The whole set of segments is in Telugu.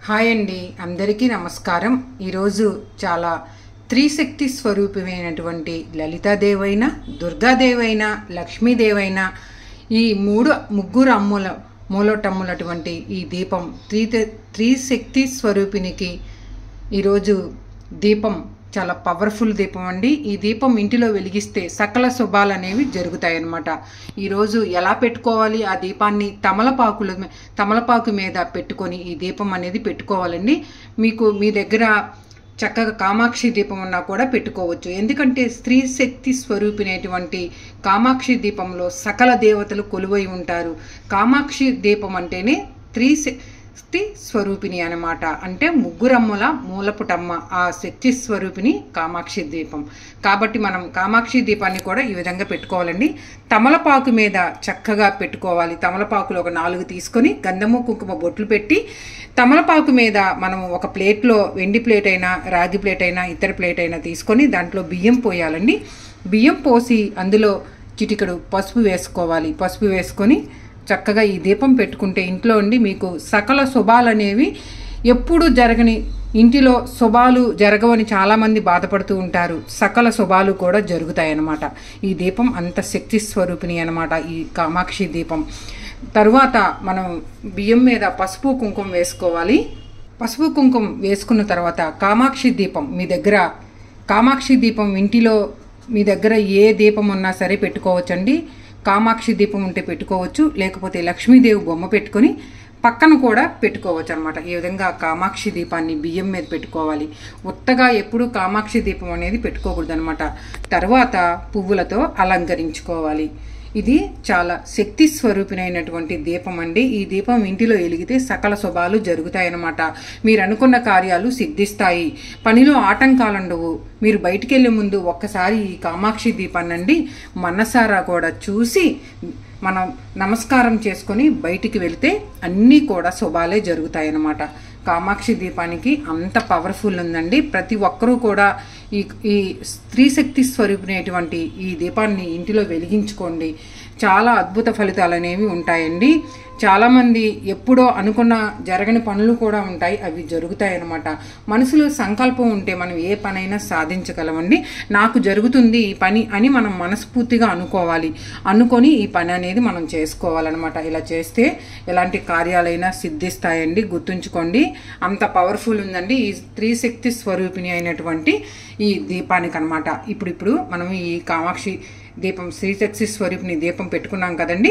హాయ్ అండి అందరికీ నమస్కారం ఈరోజు చాలా త్రిశక్తి స్వరూపమైనటువంటి లలితాదేవైన దుర్గాదేవైన లక్ష్మీదేవైన ఈ మూడు ముగ్గురు అమ్ముల మూలటమ్ములటువంటి ఈ దీపం త్రి త్రిశక్తి స్వరూపినికి ఈరోజు దీపం చాలా పవర్ఫుల్ దీపం అండి ఈ దీపం ఇంటిలో వెలిగిస్తే సకల శుభాలు అనేవి జరుగుతాయన్నమాట ఈరోజు ఎలా పెట్టుకోవాలి ఆ దీపాన్ని తమలపాకుల మీ- తమలపాకు మీద పెట్టుకొని ఈ దీపం అనేది పెట్టుకోవాలండి మీకు మీ దగ్గర చక్కగా కామాక్షి దీపం ఉన్నా కూడా పెట్టుకోవచ్చు ఎందుకంటే స్త్రీ శక్తి స్వరూపినటువంటి కామాక్షి దీపంలో సకల దేవతలు కొలువై ఉంటారు కామాక్షి దీపం అంటేనే త్రీ శక్తి స్వరూపిణి అన్నమాట అంటే ముగ్గురమ్మల మూలపుటమ్మ ఆ శక్తి స్వరూపిణి కామాక్షి దీపం కాబట్టి మనం కామాక్షి దీపాన్ని కూడా ఈ విధంగా పెట్టుకోవాలండి తమలపాకు మీద చక్కగా పెట్టుకోవాలి తమలపాకులు ఒక నాలుగు తీసుకొని గంధము కుంకుమ బొట్లు పెట్టి తమలపాకు మీద మనం ఒక ప్లేట్లో వెండి ప్లేట్ అయినా రాగి ప్లేట్ అయినా ఇతర ప్లేట్ అయినా తీసుకొని దాంట్లో బియ్యం పోయాలండి బియ్యం పోసి అందులో చిటికెడు పసుపు వేసుకోవాలి పసుపు వేసుకొని చక్కగా ఈ దీపం పెట్టుకుంటే ఇంట్లో ఉండి మీకు సకల శుభాలు అనేవి ఎప్పుడు జరగని ఇంటిలో శుభాలు జరగవని చాలామంది బాధపడుతూ ఉంటారు సకల శుభాలు కూడా జరుగుతాయన్నమాట ఈ దీపం అంత శక్తి స్వరూపిణి అనమాట ఈ కామాక్షి దీపం తరువాత మనం బియ్యం మీద పసుపు కుంకుమ వేసుకోవాలి పసుపు కుంకుమ వేసుకున్న తర్వాత కామాక్షి దీపం మీ దగ్గర కామాక్షి దీపం ఇంటిలో మీ దగ్గర ఏ దీపం ఉన్నా సరే పెట్టుకోవచ్చండి కామాక్షి దీపం ఉంటే పెట్టుకోవచ్చు లేకపోతే లక్ష్మీదేవి బొమ్మ పెట్టుకొని పక్కన కూడా పెట్టుకోవచ్చు అనమాట ఈ విధంగా కామాక్షి దీపాన్ని బియ్యం మీద పెట్టుకోవాలి ఉత్తగా ఎప్పుడు కామాక్షి దీపం అనేది పెట్టుకోకూడదు అనమాట తర్వాత పువ్వులతో అలంకరించుకోవాలి ఇది చాలా శక్తి స్వరూపినైనటువంటి దీపం అండి ఈ దీపం ఇంటిలో వెలిగితే సకల శుభాలు జరుగుతాయన్నమాట మీరు అనుకున్న కార్యాలు సిద్ధిస్తాయి పనిలో ఆటంకాలుండవు మీరు బయటికి వెళ్ళే ముందు ఒక్కసారి ఈ కామాక్షి దీపాన్నండి మనసారా కూడా చూసి మనం నమస్కారం చేసుకొని బయటికి వెళితే అన్నీ కూడా శుభాలే జరుగుతాయన్నమాట కామాక్షి దీపానికి అంత పవర్ఫుల్ ఉందండి ప్రతి ఒక్కరూ కూడా ఈ ఈ స్త్రీశక్తి స్వరూపినటువంటి ఈ దీపాన్ని ఇంటిలో వెలిగించుకోండి చాలా అద్భుత ఫలితాలు అనేవి ఉంటాయండి చాలామంది ఎప్పుడో అనుకున్న జరగని పనులు కూడా ఉంటాయి అవి జరుగుతాయి అన్నమాట మనసులో సంకల్పం ఉంటే మనం ఏ పనైనా సాధించగలమండి నాకు జరుగుతుంది ఈ పని అని మనం మనస్ఫూర్తిగా అనుకోవాలి అనుకొని ఈ పని అనేది మనం చేసుకోవాలన్నమాట ఇలా చేస్తే ఎలాంటి కార్యాలైనా సిద్ధిస్తాయండి గుర్తుంచుకోండి అంత పవర్ఫుల్ ఉందండి ఈ స్త్రీ శక్తి స్వరూపిణి అయినటువంటి ఈ దీపానికి అనమాట ఇప్పుడు ఇప్పుడు మనం ఈ కామాక్షి దీపం శ్రీశక్తి స్వరూపిణి దీపం పెట్టుకున్నాం కదండి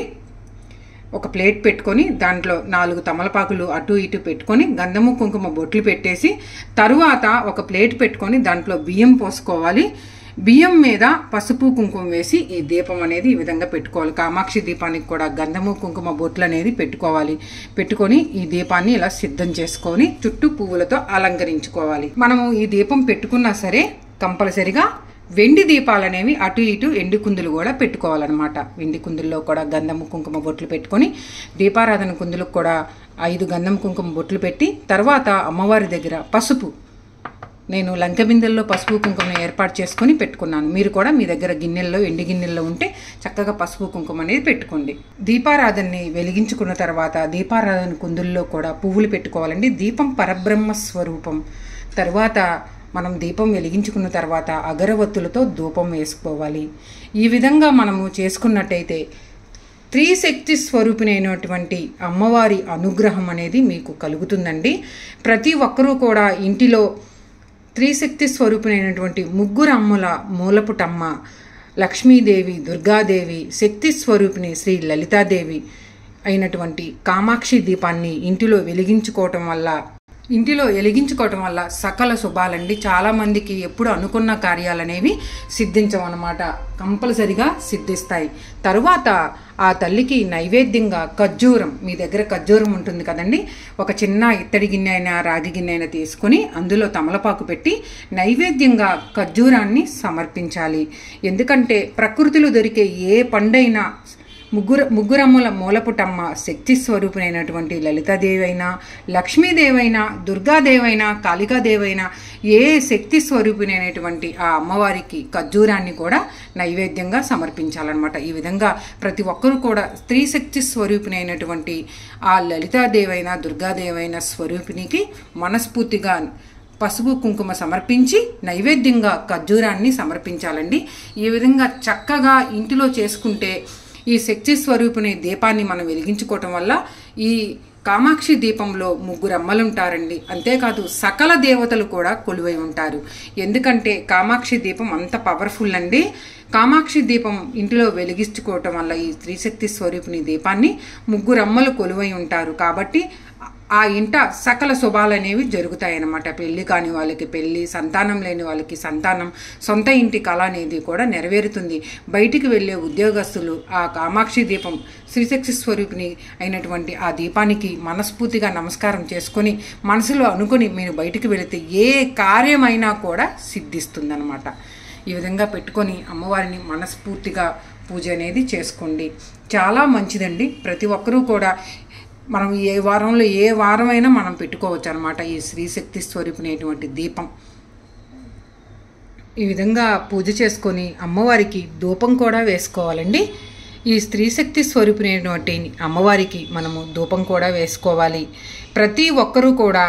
ఒక ప్లేట్ పెట్టుకొని దాంట్లో నాలుగు తమలపాకులు అటు ఇటు పెట్టుకొని గంధము కుంకుమ బొట్లు పెట్టేసి తరువాత ఒక ప్లేట్ పెట్టుకొని దాంట్లో బియ్యం పోసుకోవాలి బియ్యం మీద పసుపు కుంకుమ వేసి ఈ దీపం అనేది ఈ విధంగా పెట్టుకోవాలి కామాక్షి దీపానికి కూడా గంధము కుంకుమ బొట్లు అనేది పెట్టుకోవాలి పెట్టుకొని ఈ దీపాన్ని ఇలా సిద్ధం చేసుకొని చుట్టూ పువ్వులతో అలంకరించుకోవాలి మనము ఈ దీపం పెట్టుకున్నా సరే కంపల్సరిగా వెండి దీపాలు అనేవి అటు ఇటు ఎండు కుందులు కూడా పెట్టుకోవాలన్నమాట వెండి కుందుల్లో కూడా గంధము కుంకుమ బొట్లు పెట్టుకొని దీపారాధన కుందులకు కూడా ఐదు గంధం కుంకుమ బొట్లు పెట్టి తర్వాత అమ్మవారి దగ్గర పసుపు నేను లంక బిందెల్లో పసుపు కుంకుమ ఏర్పాటు చేసుకొని పెట్టుకున్నాను మీరు కూడా మీ దగ్గర గిన్నెల్లో ఎండి గిన్నెల్లో ఉంటే చక్కగా పసుపు కుంకుమ అనేది పెట్టుకోండి దీపారాధనని వెలిగించుకున్న తర్వాత దీపారాధన కుందుల్లో కూడా పువ్వులు పెట్టుకోవాలండి దీపం పరబ్రహ్మ స్వరూపం తర్వాత మనం దీపం వెలిగించుకున్న తర్వాత అగరవత్తులతో ధూపం వేసుకోవాలి ఈ విధంగా మనము చేసుకున్నట్టయితే త్రిశక్తి స్వరూపిణైనటువంటి అమ్మవారి అనుగ్రహం అనేది మీకు కలుగుతుందండి ప్రతి ఒక్కరూ కూడా ఇంటిలో త్రిశక్తి స్వరూపిణైనటువంటి ముగ్గురు అమ్ముల మూలపుటమ్మ లక్ష్మీదేవి దుర్గాదేవి శక్తి స్వరూపిణి శ్రీ లలితాదేవి అయినటువంటి కామాక్షి దీపాన్ని ఇంటిలో వెలిగించుకోవటం వల్ల ఇంటిలో వెలిగించుకోవటం వల్ల సకల శుభాలండి చాలామందికి ఎప్పుడు అనుకున్న కార్యాలనేవి సిద్ధించమన్నమాట కంపల్సరిగా సిద్ధిస్తాయి తరువాత ఆ తల్లికి నైవేద్యంగా ఖర్జూరం మీ దగ్గర ఖర్జూరం ఉంటుంది కదండి ఒక చిన్న ఇత్తడి గిన్నె అయినా రాగి గిన్నె అయినా తీసుకొని అందులో తమలపాకు పెట్టి నైవేద్యంగా ఖర్జూరాన్ని సమర్పించాలి ఎందుకంటే ప్రకృతిలో దొరికే ఏ పండైనా ముగ్గురు ముగ్గురమ్మల మూలపుటమ్మ శక్తి స్వరూపునైనటువంటి లలితాదేవి అయినా లక్ష్మీదేవైనా దుర్గాదేవైనా కాళికాదేవైనా ఏ శక్తి స్వరూపినైనటువంటి ఆ అమ్మవారికి ఖర్జూరాన్ని కూడా నైవేద్యంగా సమర్పించాలన్నమాట ఈ విధంగా ప్రతి ఒక్కరూ కూడా స్త్రీ శక్తి స్వరూపినైనటువంటి ఆ లలితాదేవైనా దుర్గాదేవైన స్వరూపినికి మనస్ఫూర్తిగా పసుపు కుంకుమ సమర్పించి నైవేద్యంగా ఖర్జూరాన్ని సమర్పించాలండి ఈ విధంగా చక్కగా ఇంటిలో చేసుకుంటే ఈ శక్తి స్వరూపిణి దీపాన్ని మనం వెలిగించుకోవటం వల్ల ఈ కామాక్షి దీపంలో ముగ్గురు అమ్మలుంటారండి అంతేకాదు సకల దేవతలు కూడా కొలువై ఉంటారు ఎందుకంటే కామాక్షి దీపం అంత పవర్ఫుల్ అండి కామాక్షి దీపం ఇంటిలో వెలిగించుకోవటం వల్ల ఈ స్త్రీశక్తి స్వరూపిణి దీపాన్ని ముగ్గురు అమ్మలు కొలువై ఉంటారు కాబట్టి ఆ ఇంట సకల శుభాలు అనేవి జరుగుతాయన్నమాట పెళ్లి కాని వాళ్ళకి పెళ్లి సంతానం లేని వాళ్ళకి సంతానం సొంత ఇంటి కళ అనేది కూడా నెరవేరుతుంది బయటికి వెళ్ళే ఉద్యోగస్తులు ఆ కామాక్షి దీపం శ్రీశక్తి స్వరూపిణి అయినటువంటి ఆ దీపానికి మనస్ఫూర్తిగా నమస్కారం చేసుకొని మనసులో అనుకుని మీరు బయటికి వెళితే ఏ కార్యమైనా కూడా సిద్ధిస్తుందన్నమాట ఈ విధంగా పెట్టుకొని అమ్మవారిని మనస్ఫూర్తిగా పూజ అనేది చేసుకోండి చాలా మంచిదండి ప్రతి ఒక్కరూ కూడా మనం ఏ వారంలో ఏ వారమైనా మనం పెట్టుకోవచ్చు అనమాట ఈ శ్రీశక్తి స్వరూపినటువంటి దీపం ఈ విధంగా పూజ చేసుకొని అమ్మవారికి ధూపం కూడా వేసుకోవాలండి ఈ స్త్రీశక్తి స్వరూపినటువంటి అమ్మవారికి మనము ధూపం కూడా వేసుకోవాలి ప్రతి ఒక్కరూ కూడా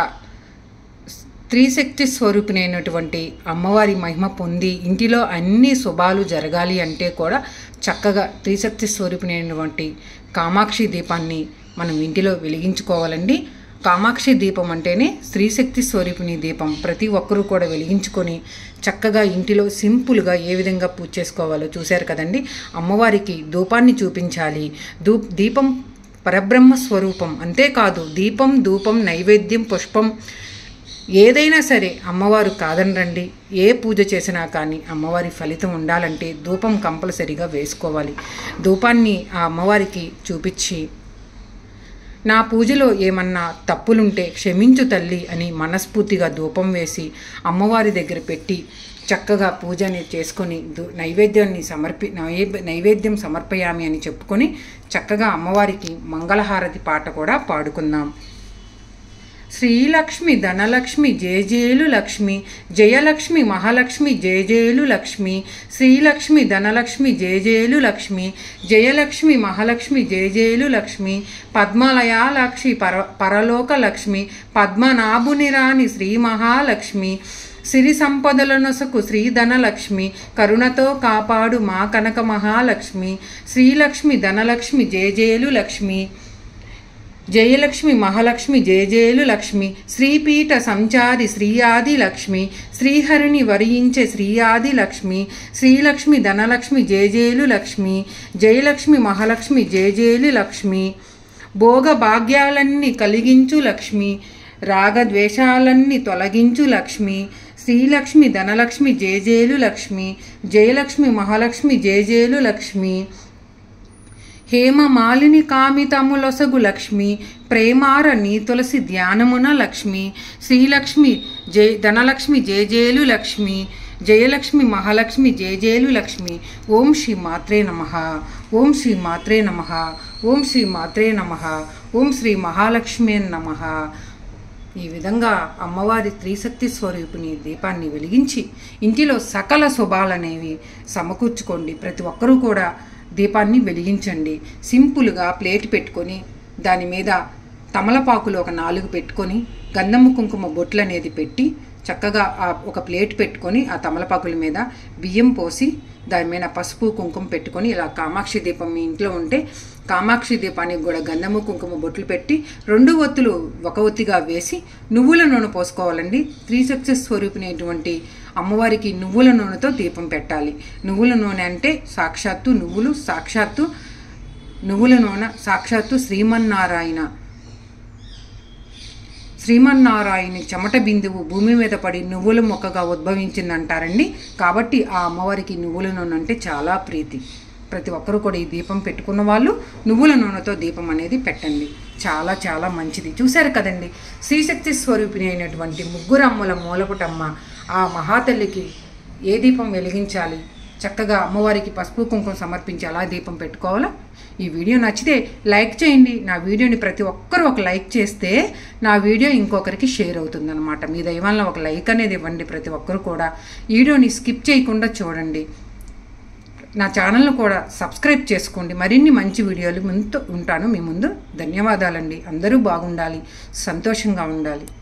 స్త్రీశక్తి స్వరూపినైనటువంటి అమ్మవారి మహిమ పొంది ఇంటిలో అన్ని శుభాలు జరగాలి అంటే కూడా చక్కగా స్త్రీశక్తి స్వరూపినైనటువంటి కామాక్షి దీపాన్ని మనం ఇంటిలో వెలిగించుకోవాలండి కామాక్షి దీపం అంటేనే స్త్రీశక్తి స్వరూపిణి దీపం ప్రతి ఒక్కరూ కూడా వెలిగించుకొని చక్కగా ఇంటిలో సింపుల్గా ఏ విధంగా పూజ చేసుకోవాలో చూశారు కదండి అమ్మవారికి ధూపాన్ని చూపించాలి ధూ దీపం పరబ్రహ్మ స్వరూపం అంతేకాదు దీపం ధూపం నైవేద్యం పుష్పం ఏదైనా సరే అమ్మవారు కాదనరండి ఏ పూజ చేసినా కానీ అమ్మవారి ఫలితం ఉండాలంటే ధూపం కంపల్సరిగా వేసుకోవాలి ధూపాన్ని ఆ అమ్మవారికి చూపించి నా పూజలో ఏమన్నా తప్పులుంటే క్షమించు తల్లి అని మనస్ఫూర్తిగా ధూపం వేసి అమ్మవారి దగ్గర పెట్టి చక్కగా పూజ అనేది చేసుకొని దు- నైవేద్యాన్ని సమర్పి నైవే- నైవేద్యం సమర్పయామి అని చెప్పుకొని చక్కగా అమ్మవారికి మంగళహారతి పాట కూడా పాడుకుందాం శ్రీలక్ష్మి ధనలక్ష్మి జయజేలు లక్ష్మి జయలక్ష్మి మహాలక్ష్మి జయజేలు లక్ష్మి శ్రీలక్ష్మి ధనలక్ష్మి జయజేలు లక్ష్మి జయలక్ష్మి మహాలక్ష్మి జయజేలు లక్ష్మి పద్మలయాలక్ష్మి పర పరలోక లక్ష్మి పద్మనాభుని రాణి శ్రీ మహాలక్ష్మి సిరి సంపదల నొసకు శ్రీధనలక్ష్మి కరుణతో కాపాడు మా కనక మహాలక్ష్మి శ్రీలక్ష్మి ధనలక్ష్మి జయజేలు లక్ష్మి జయలక్ష్మి మహాలక్ష్మి జయజేలు లక్ష్మి శ్రీపీఠ సంచారి శ్రీయాది లక్ష్మి శ్రీహరిని వరించే శ్రీయాది లక్ష్మి శ్రీలక్ష్మి ధనలక్ష్మి జయజేలు లక్ష్మి జయలక్ష్మి మహాలక్ష్మి జయజేలు లక్ష్మి భోగ భాగ్యాలన్నీ కలిగించు లక్ష్మి రాగద్వేషాలన్నీ తొలగించు లక్ష్మి శ్రీలక్ష్మి ధనలక్ష్మి జయజేలు లక్ష్మి జయలక్ష్మి మహాలక్ష్మి జయజేలు లక్ష్మి హేమ మాలిని కామితములొసగు లక్ష్మి ప్రేమార నీ తులసి ధ్యానమున లక్ష్మి శ్రీలక్ష్మి జయ ధనలక్ష్మి జయజేలు లక్ష్మి జయలక్ష్మి మహాలక్ష్మి జయజేలు లక్ష్మి ఓం శ్రీ మాత్రే నమ ఓం శ్రీ మాత్రే నమ ఓం శ్రీ మాత్రే నమ ఓం శ్రీ మహాలక్ష్మి నమ ఈ విధంగా అమ్మవారి త్రిశక్తి స్వరూపిణి దీపాన్ని వెలిగించి ఇంటిలో సకల శుభాలనేవి సమకూర్చుకోండి ప్రతి ఒక్కరూ కూడా దీపాన్ని వెలిగించండి సింపుల్గా ప్లేట్ పెట్టుకొని దాని మీద తమలపాకులు ఒక నాలుగు పెట్టుకొని గంధము కుంకుమ బొట్లు అనేది పెట్టి చక్కగా ఆ ఒక ప్లేట్ పెట్టుకొని ఆ తమలపాకుల మీద బియ్యం పోసి దాని మీద పసుపు కుంకుమ పెట్టుకొని ఇలా కామాక్షి దీపం మీ ఇంట్లో ఉంటే కామాక్షి దీపానికి కూడా గంధము కుంకుమ బొట్లు పెట్టి రెండు ఒత్తులు ఒక ఒత్తిగా వేసి నువ్వుల నూనె పోసుకోవాలండి త్రీ సక్సెస్ స్వరూపినటువంటి అమ్మవారికి నువ్వుల నూనెతో దీపం పెట్టాలి నువ్వుల నూనె అంటే సాక్షాత్తు నువ్వులు సాక్షాత్తు నువ్వుల నూనె సాక్షాత్తు శ్రీమన్నారాయణ శ్రీమన్నారాయణి చెమట బిందువు భూమి మీద పడి నువ్వుల మొక్కగా ఉద్భవించిందంటారండి కాబట్టి ఆ అమ్మవారికి నువ్వుల నూనె అంటే చాలా ప్రీతి ప్రతి ఒక్కరూ కూడా ఈ దీపం పెట్టుకున్న వాళ్ళు నువ్వుల నూనెతో దీపం అనేది పెట్టండి చాలా చాలా మంచిది చూశారు కదండి శ్రీశక్తి స్వరూపిణి అయినటువంటి ముగ్గురు అమ్మల మూలపుటమ్మ ఆ మహాతల్లికి ఏ దీపం వెలిగించాలి చక్కగా అమ్మవారికి పసుపు కుంకుమ సమర్పించి ఎలా దీపం పెట్టుకోవాలో ఈ వీడియో నచ్చితే లైక్ చేయండి నా వీడియోని ప్రతి ఒక్కరూ ఒక లైక్ చేస్తే నా వీడియో ఇంకొకరికి షేర్ అవుతుందన్నమాట మీ దైవాలను ఒక లైక్ అనేది ఇవ్వండి ప్రతి ఒక్కరు కూడా వీడియోని స్కిప్ చేయకుండా చూడండి నా ఛానల్ను కూడా సబ్స్క్రైబ్ చేసుకోండి మరిన్ని మంచి వీడియోలు ముందు ఉంటాను మీ ముందు ధన్యవాదాలండి అందరూ బాగుండాలి సంతోషంగా ఉండాలి